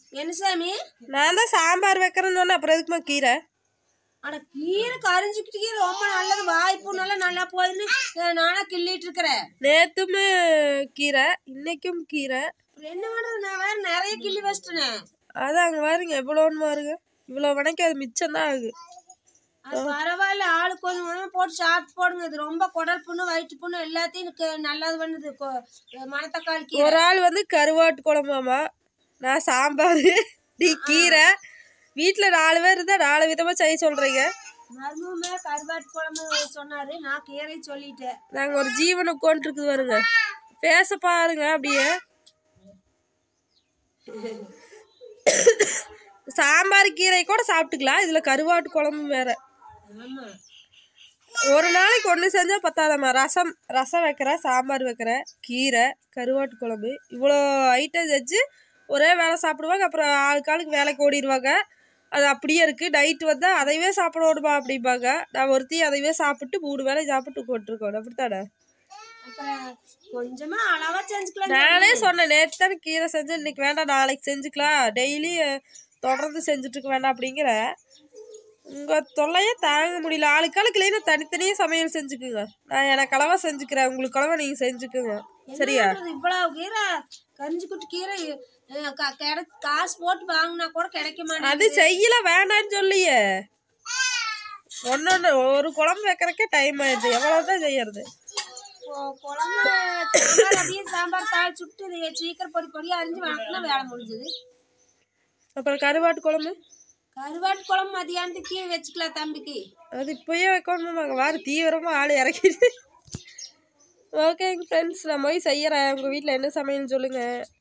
என்ன சாமி நான் தான் சாம்பார் வைக்கிறேன்னு சொன்னேன் அப்புறம் எதுக்குமா கீரை அட கீரை கரிஞ்சுக்கிட்டு கீரை ரொம்ப நல்லது வாய்ப்பு நல்லா நல்லா போயிருந்து நானா கிள்ளிட்டு இருக்கிறேன் நேத்துமே கீரை இன்னைக்கும் கீரை அப்புறம் என்ன பண்றது நான் வேற நிறைய கிள்ளி வச்சிட்டேனே அதான் அங்கே பாருங்க எவ்வளோன்னு பாருங்க இவ்வளோ வணக்கி அது மிச்சம் தான் ஆகுது அது பரவாயில்ல ஆளு கொஞ்சம் கொஞ்சம் போட்டு சாப்பிட்டு போடுங்க இது ரொம்ப குடல் புண்ணு வயிற்று புண்ணு எல்லாத்தையும் எனக்கு நல்லது பண்ணுது கொ- மணத்தக்காளி கீரை ஒரு ஆள் வந்து கருவாட்டு குழம்பாமா நான் சாம்பார் நீ கீரை வீட்டில் நாலு பேர் இருந்தால் நாலு விதமாக செய்ய சொல்கிறீங்க மருமமே கருவாட்டு குழம்பு சொன்னாரு நான் கீரை சொல்லிட்டேன் நாங்கள் ஒரு ஜீவன் உட்காந்துருக்குது பாருங்க பேச பாருங்க அப்படியே சாம்பார் கீரை கூட சாப்பிட்டுக்கலாம் இதில் கருவாட்டு குழம்பும் வேற ஆமா ஒரு நாளைக்கு ஒன்று செஞ்சால் பத்தாதம்மா ரசம் ரசம் வைக்கிறேன் சாம்பார் வைக்கிறேன் கீரை கருவாட்டு குழம்பு இவ்வளோ ஐட்டம் செஞ்சு ஒரே வேலை சாப்பிடுவாங்க அப்புறம் ஆளுக்கு ஆளுக்கு வேலைக்கு ஓடிடுவாங்க அது அப்படியே இருக்குது நைட்டு வந்தால் அதையவே சாப்பிடணுமா அப்படிம்பாங்க நான் ஒருத்தி அதையவே சாப்பிட்டு மூணு வேலை சாப்பிட்டு கொண்டிருக்கோம் அப்படித்தானே அப்புறம் கொஞ்சமா அளவா செஞ்சுக்கலாம் நானே சொன்னேன் நேற்று தானே கீரை செஞ்சு இன்னைக்கு வேண்டாம் நாளைக்கு செஞ்சுக்கலாம் டெய்லி தொடர்ந்து செஞ்சுட்டு இருக்க வேண்டாம் அப்படிங்கிற உங்கள் தொல்லையே தாங்க முடியல ஆளுக்காளுக்கு இல்லைன்னா தனித்தனியாக சமையல் செஞ்சுக்குங்க நான் எனக்கு அளவா செஞ்சுக்கிறேன் உங்களுக்கு அளவா நீங்கள் செஞ்சுக்குங்க சரியா பண்றது? இவ்வளவு கீரை கரிஞ்சு குட்டி கீரை அஹ், க- கிடை காசு போட்டு வாங்கினா கூட கிடைக்க அது மாட்டேங்குது செய்யல வேண்டான்னு சொல்லியே ஒன்னொன்று ஒரு குழம்பு வைக்கிறக்கே டைம் ஆயிடுது எவ்வளோதான் செய்யறது கொ- குழம்பு சாம்பார் அப்படியே சாம்பார் தாளிச்சு விட்டு இதை சீக்கிரம் பொடி பொடியா அரிஞ்சு வணக்கினா வேலை முடிஞ்சது அப்புறம் கருவாட்டு குழம்பு கருவாட்டு குழம்பு மதியானத்துக்கு வச்சுக்கலாம் தம்பிக்கு அது இப்போயே வைக்கணுமாங்க வார தீவிரமாக ஆள் இறக்கிடு ஓகேங்க ஃப்ரெண்ட்ஸ் நான் போய் செய்யறேன் உங்கள் வீட்டில் என்ன சமையல்னு சொல்லுங்கள்